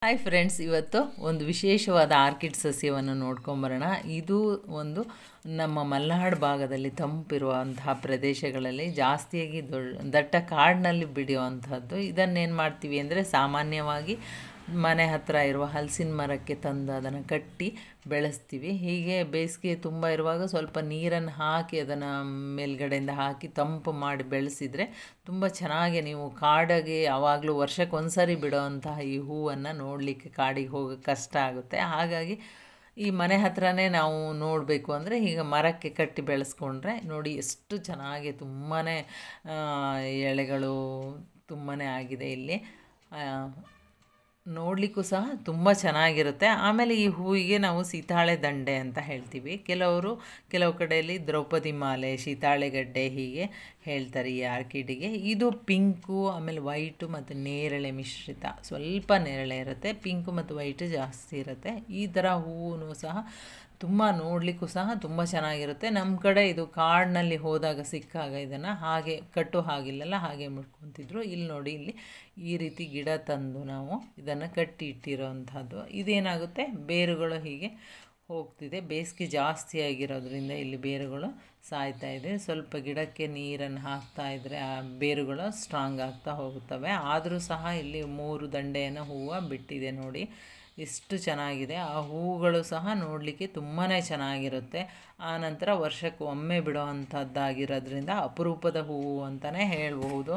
hi friends ಇವತ್ತು ಒಂದು ವಿಶೇಷವಾದ ಆರ್ಕಿಡ್ ಸಸ್ಯವನ್ನು ನೋಡ್ಕೊಂಬರೋಣ ಇದು ಒಂದು ನಮ್ಮ ಮಲೆನಾಡು ಭಾಗದಲ್ಲಿ ತಂಪಿರುವಂತಹ ಪ್ರದೇಶಗಳಲ್ಲಿ ಜಾಸ್ತಿಯಾಗಿ ದೊಡ್ಡ ದಟ್ಟ ಕಾಡಿನಲ್ಲಿ ಬೆಳೆಯುವಂಥದ್ದು ಇದನ್ನೇನು ಮಾಡ್ತೀವಿ ಅಂದರೆ ಸಾಮಾನ್ಯವಾಗಿ ಮನೆ ಹತ್ತಿರ ಇರುವ ಹಲಸಿನ ಮರಕ್ಕೆ ತಂದು ಅದನ್ನು ಕಟ್ಟಿ ಬೆಳೆಸ್ತೀವಿ ಹೀಗೆ ಬೇಸಿಗೆ ತುಂಬ ಇರುವಾಗ ಸ್ವಲ್ಪ ನೀರನ್ನು ಹಾಕಿ ಅದನ್ನು ಮೇಲ್ಗಡೆಯಿಂದ ಹಾಕಿ ತಂಪು ಮಾಡಿ ಬೆಳೆಸಿದರೆ ತುಂಬ ಚೆನ್ನಾಗಿ ನೀವು ಕಾಡಿಗೆ ಯಾವಾಗಲೂ ವರ್ಷಕ್ಕೆ ಒಂದ್ಸರಿ ಬಿಡೋವಂತಹ ಈ ಹೂವನ್ನು ನೋಡಲಿಕ್ಕೆ ಕಾಡಿಗೆ ಹೋಗೋಕ್ಕೆ ಕಷ್ಟ ಆಗುತ್ತೆ ಹಾಗಾಗಿ ಈ ಮನೆ ಹತ್ರನೇ ನಾವು ನೋಡಬೇಕು ಅಂದರೆ ಈಗ ಮರಕ್ಕೆ ಕಟ್ಟಿ ಬೆಳೆಸ್ಕೊಂಡ್ರೆ ನೋಡಿ ಎಷ್ಟು ಚೆನ್ನಾಗಿ ತುಂಬಾ ಎಳೆಗಳು ತುಂಬಾ ಆಗಿದೆ ಇಲ್ಲಿ ನೋಡಲಿಕ್ಕೂ ಸಹ ತುಂಬ ಚೆನ್ನಾಗಿರುತ್ತೆ ಆಮೇಲೆ ಈ ಹೂವಿಗೆ ನಾವು ಸೀತಾಳೆ ದಂಡೆ ಅಂತ ಹೇಳ್ತೀವಿ ಕೆಲವರು ಕೆಲವು ಕಡೆಯಲ್ಲಿ ದ್ರೌಪದಿ ಮಾಲೆ ಸೀತಾಳೆಗಡ್ಡೆ ಹೀಗೆ ಹೇಳ್ತಾರೆ ಈ ಆರ್ಕಿಡಿಗೆ ಇದು ಪಿಂಕು ಆಮೇಲೆ ವೈಟು ಮತ್ತು ನೇರಳೆ ಮಿಶ್ರಿತ ಸ್ವಲ್ಪ ನೇರಳೆ ಇರುತ್ತೆ ಪಿಂಕು ಮತ್ತು ವೈಟು ಜಾಸ್ತಿ ಇರುತ್ತೆ ಈ ಥರ ಹೂವು ಸಹ ತುಂಬ ನೋಡಲಿಕ್ಕೂ ಸಹ ತುಂಬ ಚೆನ್ನಾಗಿರುತ್ತೆ ನಮ್ಮ ಕಡೆ ಇದು ಕಾಡಿನಲ್ಲಿ ಹೋದಾಗ ಸಿಕ್ಕಾಗ ಇದನ್ನು ಹಾಗೆ ಕಟ್ಟು ಹಾಗಿಲ್ಲಲ್ಲ ಹಾಗೆ ಮುಡ್ಕೊತಿದ್ರು ಇಲ್ಲಿ ನೋಡಿ ಇಲ್ಲಿ ಈ ರೀತಿ ಗಿಡ ತಂದು ನಾವು ಇದನ್ನು ಕಟ್ಟಿ ಇಟ್ಟಿರೋವಂಥದ್ದು ಇದೇನಾಗುತ್ತೆ ಬೇರುಗಳು ಹೀಗೆ ಹೋಗ್ತಿದೆ ಬೇಸಿಗೆ ಜಾಸ್ತಿ ಆಗಿರೋದ್ರಿಂದ ಇಲ್ಲಿ ಬೇರುಗಳು ಸಾಯ್ತಾ ಇದೆ ಸ್ವಲ್ಪ ಗಿಡಕ್ಕೆ ನೀರನ್ನು ಹಾಕ್ತಾ ಇದ್ದರೆ ಆ ಬೇರುಗಳು ಸ್ಟ್ರಾಂಗ್ ಆಗ್ತಾ ಹೋಗುತ್ತವೆ ಆದರೂ ಸಹ ಇಲ್ಲಿ ಮೂರು ದಂಡೆಯನ್ನು ಹೂವು ಬಿಟ್ಟಿದೆ ನೋಡಿ ಎಷ್ಟು ಚೆನ್ನಾಗಿದೆ ಆ ಹೂವುಗಳು ಸಹ ನೋಡಲಿಕ್ಕೆ ತುಂಬಾ ಚೆನ್ನಾಗಿರುತ್ತೆ ಆನಂತರ ವರ್ಷಕ್ಕೆ ಒಮ್ಮೆ ಬಿಡುವಂಥದ್ದಾಗಿರೋದ್ರಿಂದ ಅಪರೂಪದ ಹೂವು ಅಂತಲೇ ಹೇಳ್ಬೋದು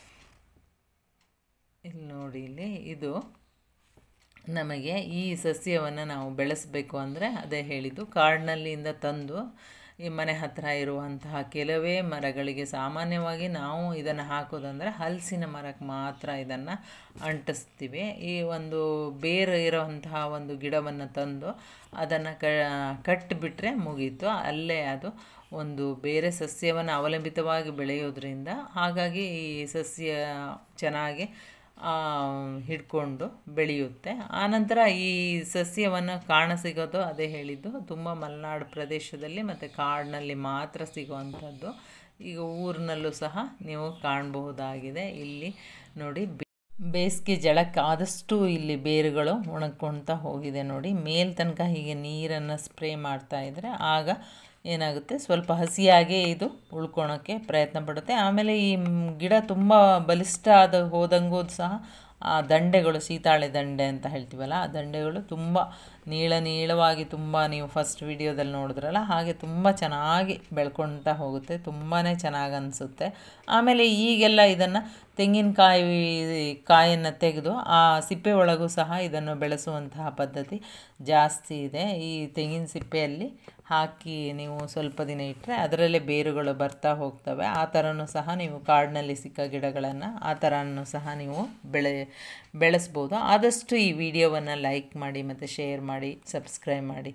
ಇಲ್ಲಿ ನೋಡಿ ಇಲ್ಲಿ ಇದು ನಮಗೆ ಈ ಸಸ್ಯವನ್ನು ನಾವು ಬೆಳೆಸಬೇಕು ಅಂದರೆ ಅದೇ ಹೇಳಿದ್ದು ಕಾಡಿನಲ್ಲಿಂದ ತಂದು ಈ ಮನೆ ಹತ್ತಿರ ಇರುವಂತಹ ಕೆಲವೇ ಮರಗಳಿಗೆ ಸಾಮಾನ್ಯವಾಗಿ ನಾವು ಇದನ್ನು ಹಾಕೋದಂದರೆ ಹಲಸಿನ ಮರಕ್ಕೆ ಮಾತ್ರ ಇದನ್ನು ಅಂಟಿಸ್ತೀವಿ ಈ ಒಂದು ಬೇರು ಇರೋವಂತಹ ಒಂದು ಗಿಡವನ್ನು ತಂದು ಅದನ್ನು ಕ ಕಟ್ಟಿಬಿಟ್ರೆ ಮುಗೀತು ಅಲ್ಲೇ ಅದು ಒಂದು ಬೇರೆ ಸಸ್ಯವನ್ನು ಅವಲಂಬಿತವಾಗಿ ಬೆಳೆಯೋದ್ರಿಂದ ಹಾಗಾಗಿ ಈ ಸಸ್ಯ ಚೆನ್ನಾಗಿ ಹಿಡ್ಕೊಂಡು ಬೆಳೆಯುತ್ತೆ ಆನಂತರ ಈ ಸಸ್ಯವನ್ನು ಕಾಣಸಿಗೋದು ಅದೇ ಹೇಳಿದ್ದು ತುಂಬ ಮಲೆನಾಡು ಪ್ರದೇಶದಲ್ಲಿ ಮತ್ತು ಕಾಡಿನಲ್ಲಿ ಮಾತ್ರ ಸಿಗುವಂಥದ್ದು ಈಗ ಊರಿನಲ್ಲೂ ಸಹ ನೀವು ಕಾಣಬಹುದಾಗಿದೆ ಇಲ್ಲಿ ನೋಡಿ ಬೇಸಿಗೆ ಜಳಕ್ಕೆ ಆದಷ್ಟು ಇಲ್ಲಿ ಬೇರುಗಳು ಒಣಗ್ಕೊಳ್ತಾ ಹೋಗಿದೆ ನೋಡಿ ಮೇಲ್ ತನಕ ಹೀಗೆ ನೀರನ್ನು ಸ್ಪ್ರೇ ಮಾಡ್ತಾ ಇದ್ದರೆ ಆಗ ಏನಾಗುತ್ತೆ ಸ್ವಲ್ಪ ಹಸಿಯಾಗೇ ಇದು ಉಳ್ಕೊಳೋಕ್ಕೆ ಪ್ರಯತ್ನ ಪಡುತ್ತೆ ಆಮೇಲೆ ಈ ಗಿಡ ತುಂಬ ಬಲಿಷ್ಠ ಆದ ಹೋದಂಗೂ ಸಹ ಆ ದಂಡೆಗಳು ಸೀತಾಳೆ ದಂಡೆ ಅಂತ ಹೇಳ್ತೀವಲ್ಲ ಆ ದಂಡೆಗಳು ತುಂಬ ನೀಳ ನೀಳವಾಗಿ ತುಂಬ ನೀವು ಫಸ್ಟ್ ವಿಡಿಯೋದಲ್ಲಿ ನೋಡಿದ್ರಲ್ಲ ಹಾಗೆ ತುಂಬ ಚೆನ್ನಾಗಿ ಬೆಳ್ಕೊಳ್ತಾ ಹೋಗುತ್ತೆ ತುಂಬಾ ಚೆನ್ನಾಗಿ ಅನಿಸುತ್ತೆ ಆಮೇಲೆ ಈಗೆಲ್ಲ ಇದನ್ನು ತೆಂಗಿನಕಾಯಿ ಕಾಯನ್ನು ತೆಗೆದು ಆ ಸಿಪ್ಪೆ ಒಳಗೂ ಸಹ ಇದನ್ನು ಬೆಳೆಸುವಂತಹ ಪದ್ಧತಿ ಜಾಸ್ತಿ ಇದೆ ಈ ತೆಂಗಿನ ಸಿಪ್ಪೆಯಲ್ಲಿ ಹಾಕಿ ನೀವು ಸ್ವಲ್ಪ ದಿನ ಇಟ್ಟರೆ ಅದರಲ್ಲೇ ಬೇರುಗಳು ಬರ್ತಾ ಹೋಗ್ತವೆ ಆ ಥರನೂ ಸಹ ನೀವು ಕಾಡಿನಲ್ಲಿ ಸಿಕ್ಕ ಗಿಡಗಳನ್ನು ಆ ಥರನೂ ಸಹ ನೀವು ಬೆಳೆ ಬೆಳೆಸ್ಬೋದು ಆದಷ್ಟು ಈ ವಿಡಿಯೋವನ್ನು ಲೈಕ್ ಮಾಡಿ ಮತ್ತು ಶೇರ್ ಮಾಡಿ ಸಬ್ಸ್ಕ್ರೈಬ್ ಮಾಡಿ